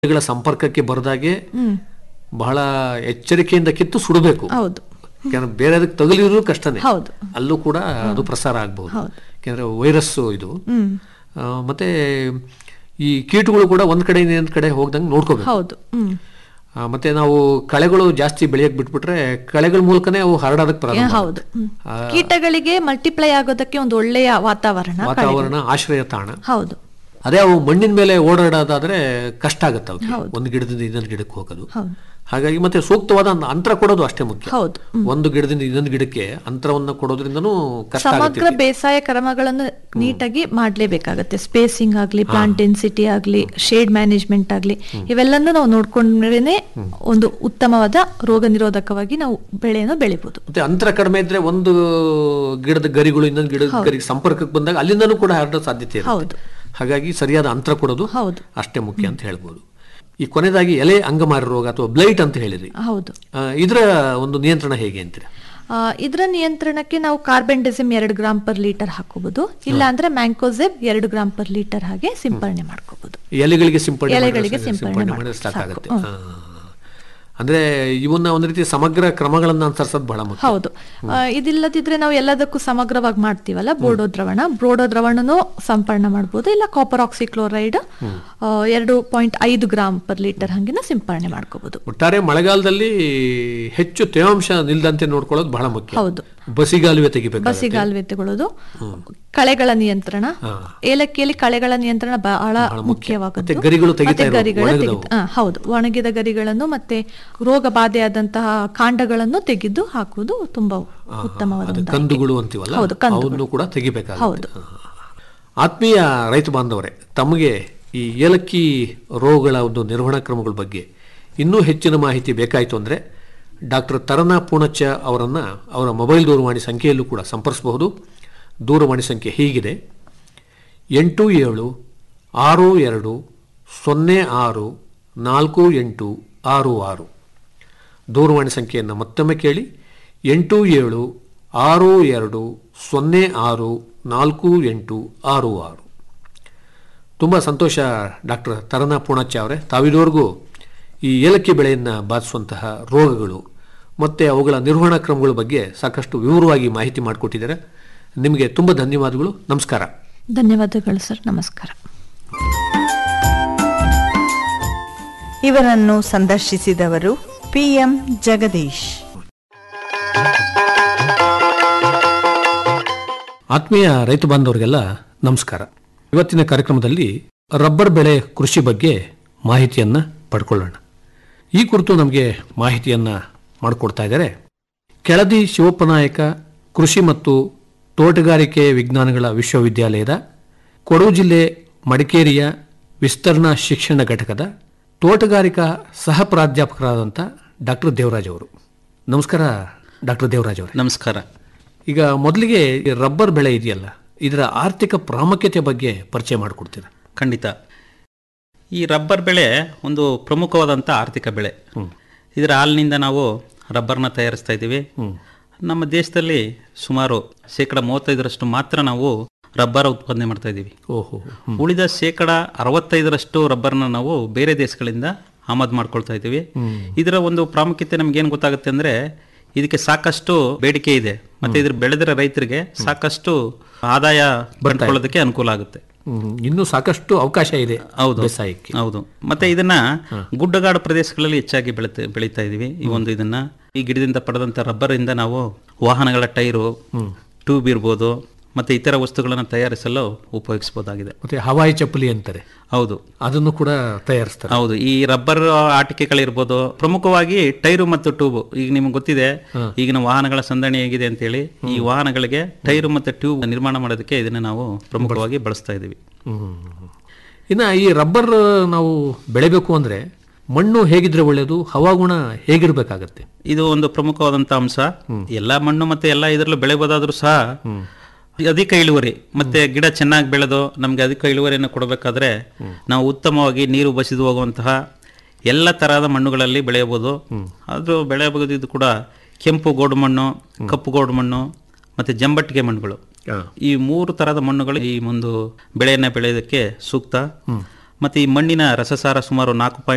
ಗಳ ಸಂಪರ್ಕಕ್ಕೆ ಬರದಾಗೆ ಹ್ಮ್ ಬಹಳ ಎಚ್ಚರಿಕೆಯಿಂದ ಕಿತ್ತು ಸುಡಬೇಕು ಹೌದು ಯಾಕಂದ್ರೆ ಬೇರೆ ಅದಕ್ಕೆ ತಗುಲಿದ್ರು ಕಷ್ಟನೇ ಹೌದು ಅಲ್ಲೂ ಕೂಡ ಅದು ಪ್ರಸಾರ ಆಗ್ಬಹುದು ಹೌದು. ಯಾಕಂದ್ರೆ ವೈರಸ್ ಇದು ಹ್ಮ್ ಆ, ಮತ್ತೆ ಈ ಕೀಟಗಳು ಕೂಡ ಒಂದ್ ಕಡೆ ಇನ್ನೊಂದ್ ಕಡೆ ಹೋಗ್ದಂಗೆ ನೋಡ್ಕೋಬೇಕು ಹೌದು ಹ್ಮ್ ಆ, ಮತ್ತೆ ನಾವು ಕಳೆಗಳು ಜಾಸ್ತಿ ಬೆಳೆಯಕ್ ಬಿಟ್ಬಿಟ್ರೆ ಕಳೆಗಳ ಮೂಲಕನೇ ಅವು ಹರಡೋದಕ್ಕೆ ಏ, ಪ್ರಾರಂಭ ಹೌದು ಹ್ಮ್. ಕೀಟಗಳಿಗೆ ಮಲ್ಟಿಪ್ಲೈ ಆಗೋದಕ್ಕೆ ಒಂದು ಒಳ್ಳೆಯ ವಾತಾವರಣ ಕಳೆಗಳು. ವಾತಾವರಣ ಆಶ್ರಯ ತಾಣ ಹೌದು ಅದೇ ಅವು ಮಣ್ಣಿನ ಮೇಲೆ ಓಡಾಡೋದಾದ್ರೆ ಕಷ್ಟ ಆಗುತ್ತೆ ಅವಕ್ಕೆ ಒಂದು ಗಿಡದಿಂದ ಇನ್ನೊಂದು ಗಿಡಕ್ಕೆ ಹೋಗೋದು ಹೌದು ಹಾಗಾಗಿ ಮತ್ತೆ ಸೂಕ್ತವಾದ ಒಂದು ಅಂತರ ಕೊಡೋದು ಅಷ್ಟೇ ಮುಖ್ಯ ಹೌದು ಒಂದು ಗಿಡದಿಂದ ಇನ್ನೊಂದು ಗಿಡಕ್ಕೆ ಅಂತರವನ್ನ ಕೊಡೋದ್ರಿಂದನೂ ಕಷ್ಟ ಆಗುತ್ತೆ ಸಮಗ್ರ ಬೇಸಾಯ ಕ್ರಮಗಳನ್ನು ನೀಟಾಗಿ ಮಾಡ್ಲೇಬೇಕಾಗತ್ತೆ ಸ್ಪೇಸಿಂಗ್ ಆಗ್ಲಿ ಪ್ಲಾಂಟ್ ಡೆನ್ಸಿಟಿ ಆಗ್ಲಿ ಶೇಡ್ ಮ್ಯಾನೇಜ್ಮೆಂಟ್ ಆಗ್ಲಿ ಇವೆಲ್ಲನೂ ನಾವು ನೋಡ್ಕೊಂಡ್ರೇನೆ ಒಂದು ಉತ್ತಮವಾದ ರೋಗ ನಿರೋಧಕವಾಗಿ ನಾವು ಬೆಳೆಯನ್ನು ಬೆಳಿಬಹುದು ಮತ್ತೆ ಅಂತರ ಕಡಿಮೆ ಇದ್ರೆ ಒಂದು ಗಿಡದ ಗರಿಗಳು ಇನ್ನೊಂದು ಗಿಡದ ಗರಿಗೆ ಸಂಪರ್ಕಕ್ಕೆ ಬಂದಾಗ ಅಲ್ಲಿಂದನೂ ಕೂಡ ಹರಡೋ ಸಾಧ್ಯತೆ ಇರುತ್ತೆ ಹೌದು ಹಾಗಾಗಿ ಸರಿಯಾದ ಅಂತರ ಕೊಡೋದು ಹೌದು ಅಷ್ಟೇ ಮುಖ್ಯ ಅಂತ ಹೇಳ್ಬೋದು ಈ ಕೊನೆಯದಾಗಿ ಎಲೆ ಅಂಗಮಾರಿ ರೋಗ ಅಥವಾ ಬ್ಲೈಟ್ ಅಂತ ಹೇಳಿದ್ರಿ ಹೌದು ಆ, ಇದರ ಒಂದು ನಿಯಂತ್ರಣ ಹೇಗೆ ಅಂತೀರಾ ಆ, ಇದರ ನಿಯಂತ್ರಣಕ್ಕೆ ನಾವು ಕಾರ್ಬನ್ ಡೆಸಿಮ್ ಎರಡು ಗ್ರಾಮ್ ಪರ್ ಲೀಟರ್ ಹಾಕೋಬಹುದು ಇಲ್ಲ ಅಂದ್ರೆ ಮ್ಯಾಂಕೋಸೆಬ್ ಎರಡು ಗ್ರಾಮ್ ಪರ್ ಲೀಟರ್ ಹಾಗೆ ಸಿಂಪರಣೆ ಮಾಡ್ಕೋಬಹುದು ಎಲೆಗಳಿಗೆ ಸಿಂಪಡಣೆ ಎಲೆಗಳಿಗೆ ಮಾಡಿದ್ರೆ- ಸಿಂಪಡಣೆ ಸಿಂಪಡಣೆ ಮಾಡಿದ್ರೆ ಮಾಡಿದ್ರೆ ಸಾಕಾಗುತ್ತೆ ಸಾಕು. ಆ. ಅಂದ್ರೆ ಇವನ್ನ ಒಂದು ರೀತಿ ಸಮಗ್ರ ಕ್ರಮಗಳನ್ನ ಅನುಸರಿಸೋದು ಬಹಳ ಮುಖ್ಯ ಹೌದು ಆ, ಇದಿಲ್ಲದಿದ್ರೆ ನಾವು ಎಲ್ಲದಕ್ಕೂ ಸಮಗ್ರವಾಗಿ ಮಾಡ್ತೀವಲ್ಲ ಬೋಡೋ ದ್ರವಣ ಬೋಡೋ ದ್ರವಣನು ಸಂಪರ್ಣ ಮಾಡ್ಬೋದು ಇಲ್ಲ ಕಾಪರ್ ಆಕ್ಸಿಕ್ಲೋರೈಡ್ ಎರಡು ಪಾಯಿಂಟ್ ಐದು ಗ್ರಾಮ್ ಪರ್ ಲೀಟರ್ ಹಂಗಿನ ಸಿಂಪರಣೆ ಮಾಡ್ಕೋಬಹುದು ಒಟ್ಟಾರೆ ಮಳೆಗಾಲದಲ್ಲಿ ಹೆಚ್ಚು ತೇವಾಂಶ ನಿಲ್ದಂತೆ ನೋಡ್ಕೊಳ್ಳೋದು ಬಹಳ ಮುಖ್ಯ ಹೌದು ಬಸಿಗಾಲುವೆ ತೆಗಿಬೇಕು ಬಸಿಗಾಲುವೆ ತಗೊಳ್ಳೋದು ಕಳೆಗಳ ನಿಯಂತ್ರಣ ಏಲಕ್ಕಿಯಲ್ಲಿ ಕಳೆಗಳ ನಿಯಂತ್ರಣ ಬಹಳ ಮುಖ್ಯವಾಗುತ್ತೆ ಮತ್ತೆ ಗರಿಗಳು ತೆಗಿತಾ ಮತ್ತೆ ಇರೋದು, ಗರಿಗಳ ಒಣಗಿದವು. ತೆಗಿತ- ಆ, ಹೌದು ಒಣಗಿದ ಗರಿಗಳನ್ನು ಮತ್ತೆ ರೋಗ ಬಾಧೆಯಾದಂತಹ ಕಾಂಡಗಳನ್ನು ತೆಗೆದು ಹಾಕುವುದು ತುಂಬಾ ಉತ್ತಮವಾದ ಅದು ಒಂದು ಕಂದುಗಳು ಅಂತೀವಲ್ಲ ಹೌದು, ಕಂದುಗಳು. ಅವನ್ನು ಕೂಡ ತೆಗಿಬೇಕಾಗುತ್ತೆ ಹೌದು. ಆ. ಆತ್ಮೀಯ ರೈತ ಬಾಂಧವರೇ ತಮಗೆ ಈ ಏಲಕ್ಕಿ ರೋಗಗಳ ಒಂದು ನಿರ್ವಹಣಾ ಕ್ರಮಗಳ ಬಗ್ಗೆ ಇನ್ನೂ ಹೆಚ್ಚಿನ ಮಾಹಿತಿ ಬೇಕಾಯಿತು ಅಂದರೆ ಡಾಕ್ಟರ್ ತರನಾ ಪೂಣಚ್ಚ ಅವರನ್ನು ಅವರ ಮೊಬೈಲ್ ದೂರವಾಣಿ ಸಂಖ್ಯೆಯಲ್ಲೂ ಕೂಡ ಸಂಪರ್ಸಬಹುದು ದೂರವಾಣಿ ಸಂಖ್ಯೆ ಹೀಗಿದೆ ಎಂಟು ಏಳು ಆರು ಎರಡು ಸೊನ್ನೆ ಆರು ನಾಲ್ಕು ಎಂಟು ಆರು ಆರು ದೂರವಾಣಿ ಸಂಖ್ಯೆಯನ್ನು ಮತ್ತೊಮ್ಮೆ ಕೇಳಿ ಎಂಟು ಏಳು ಆರು ಎರಡು ಸೊನ್ನೆ ಆರು ನಾಲ್ಕು ಎಂಟು ಆರು ಆರು ತುಂಬ ಸಂತೋಷ ಡಾಕ್ಟರ್ ತರನಾ ಪೂಣಚ್ಚ ಅವರೇ ತಾವಿದುವರೆಗೂ ಈ ಏಲಕ್ಕಿ ಬೆಳೆಯನ್ನು ಬಾಧಿಸುವಂತಹ ರೋಗಗಳು ಮತ್ತು ಅವುಗಳ ನಿರ್ವಹಣಾ ಕ್ರಮಗಳ ಬಗ್ಗೆ ಸಾಕಷ್ಟು ವಿವರವಾಗಿ ಮಾಹಿತಿ ಮಾಡಿಕೊಟ್ಟಿದ್ದಾರೆ ನಿಮಗೆ ತುಂಬ ಧನ್ಯವಾದಗಳು ನಮಸ್ಕಾರ ಧನ್ಯವಾದಗಳು ಸರ್ ನಮಸ್ಕಾರ ಇವರನ್ನು ಸಂದರ್ಶಿಸಿದವರು ಪಿಎಂ ಜಗದೀಶ್ ಆತ್ಮೀಯ ರೈತ ಬಾಂಧವರಿಗೆಲ್ಲ ನಮಸ್ಕಾರ ಇವತ್ತಿನ ಕಾರ್ಯಕ್ರಮದಲ್ಲಿ ರಬ್ಬರ್ ಬೆಳೆ ಕೃಷಿ ಬಗ್ಗೆ ಮಾಹಿತಿಯನ್ನ ಪಡ್ಕೊಳ್ಳೋಣ ಈ ಕುರಿತು ನಮಗೆ ಮಾಹಿತಿಯನ್ನ ಮಾಡಿಕೊಡ್ತಾ ಇದ್ದಾರೆ ಕೆಳದಿ ಶಿವಪ್ಪನಾಯಕ ಕೃಷಿ ಮತ್ತು ತೋಟಗಾರಿಕೆ ವಿಜ್ಞಾನಗಳ ವಿಶ್ವವಿದ್ಯಾಲಯದ ಕೊಡಗು ಜಿಲ್ಲೆ ಮಡಿಕೇರಿಯ ವಿಸ್ತರಣಾ ಶಿಕ್ಷಣ ಘಟಕದ ತೋಟಗಾರಿಕಾ ಸಹ ಪ್ರಾಧ್ಯಾಪಕರಾದಂಥ ಡಾಕ್ಟರ್ ದೇವರಾಜ್ ಅವರು ನಮಸ್ಕಾರ ಡಾಕ್ಟರ್ ದೇವರಾಜ್ ಅವರೇ ನಮಸ್ಕಾರ ಈಗ ಮೊದಲಿಗೆ ಈ ರಬ್ಬರ್ ಬೆಳೆ ಇದೆಯಲ್ಲ ಇದರ ಆರ್ಥಿಕ ಪ್ರಾಮುಖ್ಯತೆ ಬಗ್ಗೆ ಪರಿಚಯ ಮಾಡಿಕೊಡ್ತೀರಾ ಖಂಡಿತ ಈ ರಬ್ಬರ್ ಬೆಳೆ ಒಂದು ಪ್ರಮುಖವಾದಂಥ ಆರ್ಥಿಕ ಬೆಳೆ ಇದರ ಹಾಲಿನಿಂದ ನಾವು ರಬ್ಬರ್ನ ತಯಾರಿಸ್ತಾ ಇದ್ದೀವಿ ನಮ್ಮ ದೇಶದಲ್ಲಿ ಸುಮಾರು ಶೇಕಡ ಮೂವತ್ತೈದರಷ್ಟು ಮಾತ್ರ ನಾವು ರಬ್ಬರ್ ಉತ್ಪಾದನೆ ಮಾಡ್ತಾ ಇದ್ದೀವಿ ಓಹೋ ಉಳಿದ ಶೇಕಡ ಅರವತ್ತೈದರಷ್ಟು ರಬ್ಬರ್ನ ನಾವು ಬೇರೆ ದೇಶಗಳಿಂದ ಆಮದು ಮಾಡ್ಕೊಳ್ತಾ ಇದ್ದೀವಿ ಇದರ ಒಂದು ಪ್ರಾಮುಖ್ಯತೆ ನಮ್ಗೆ ಏನು ಗೊತ್ತಾಗುತ್ತೆ ಅಂದ್ರೆ ಇದಕ್ಕೆ ಸಾಕಷ್ಟು ಬೇಡಿಕೆ ಇದೆ ಮತ್ತೆ ಇದ್ರ ಬೆಳೆದಿರೋ ರೈತರಿಗೆ ಸಾಕಷ್ಟು ಆದಾಯ ಪಡ್ಕೊಳ್ಳೋದಕ್ಕೆ ಅನುಕೂಲ ಆಗುತ್ತೆ ಹ್ಮ್. ಇನ್ನೂ ಸಾಕಷ್ಟು ಅವಕಾಶ ಇದೆ ಹೌದು ಬೇಸಾಯಕ್ಕೆ ಹೌದು ಮತ್ತೆ ಇದನ್ನ ಗುಡ್ಡಗಾಡು ಪ್ರದೇಶಗಳಲ್ಲಿ ಹೆಚ್ಚಾಗಿ ಬೆಳಿತಾ ಬೆಳೀತಾ ಇದೀವಿ ಈ ಒಂದು ಇದನ್ನ ಈ ಗಿಡದಿಂದ ಪಡೆದಂತ ರಬ್ಬರ್ ಇಂದ ನಾವು ವಾಹನಗಳ ಟೈರು ಟ್ಯೂಬ್ ಇರ್ಬೋದು ಮತ್ತೆ ಇತರ ವಸ್ತುಗಳನ್ನು ತಯಾರಿಸಲು ಉಪಯೋಗಿಸಬಹುದಾಗಿದೆ ಮತ್ತೆ ಹವಾಯಿ ಚಪ್ಪಲಿ ಅಂತಾರೆ ಹೌದು ಅದನ್ನು ಕೂಡ ತಯಾರಿಸ್ತಾರೆ ಹೌದು ಈ ರಬ್ಬರ್ ಆಟಿಕೆಗಳಿರ್ಬೋದು ಪ್ರಮುಖವಾಗಿ ಟೈರು ಮತ್ತು ಟ್ಯೂಬ್ ಈಗ ನಿಮ್ಗೆ ಗೊತ್ತಿದೆ ಈಗಿನ ವಾಹನಗಳ ಸಂದಣಿ ಹೇಗಿದೆ ಅಂತೇಳಿ ಈ ವಾಹನಗಳಿಗೆ ಟೈರು ಮತ್ತು ಟ್ಯೂಬ್ ನಿರ್ಮಾಣ ಮಾಡೋದಕ್ಕೆ ಇದನ್ನ ನಾವು ಪ್ರಮುಖವಾಗಿ ಬಳಸ್ತಾ ಇದೀವಿ ಹ್ಮ್. ಇನ್ನ ಈ ರಬ್ಬರ್ ನಾವು ಬೆಳಿಬೇಕು ಅಂದ್ರೆ ಮಣ್ಣು ಹೇಗಿದ್ರೆ ಒಳ್ಳೆಯದು ಹವಾಗುಣ ಹೇಗಿರ್ಬೇಕಾಗತ್ತೆ ಇದು ಒಂದು ಪ್ರಮುಖವಾದಂತ ಅಂಶ ಎಲ್ಲಾ ಮಣ್ಣು ಮತ್ತೆ ಎಲ್ಲಾ ಇದರಲ್ಲೂ ಬೆಳೆಬೋದಾದ್ರೂ ಸಹ ಅಧಿಕ ಇಳುವರಿ ಮತ್ತೆ ಗಿಡ ಚೆನ್ನಾಗಿ ಬೆಳೆದು ನಮ್ಗೆ ಅಧಿಕ ಇಳುವರಿಯನ್ನು ಕೊಡಬೇಕಾದ್ರೆ ನಾವು ಉತ್ತಮವಾಗಿ ನೀರು ಬಸಿದು ಹೋಗುವಂತಹ ಎಲ್ಲ ತರಹದ ಮಣ್ಣುಗಳಲ್ಲಿ ಬೆಳೆಯಬಹುದು ಆದ್ರೂ ಬೆಳೆಯಬಹುದು ಇದು ಕೂಡ ಕೆಂಪು ಗೋಡು ಮಣ್ಣು ಕಪ್ಪು ಗೋಡು ಮಣ್ಣು ಮತ್ತೆ ಜಂಬಟ್ಟಿಗೆ ಮಣ್ಣುಗಳು ಈ ಮೂರು ತರಹದ ಮಣ್ಣುಗಳು ಈ ಒಂದು ಬೆಳೆಯನ್ನ ಬೆಳೆಯೋದಕ್ಕೆ ಸೂಕ್ತ ಮತ್ತೆ ಈ ಮಣ್ಣಿನ ರಸಸಾರ ಸುಮಾರು ನಾಲ್ಕು ಪಾಯಿಂಟ್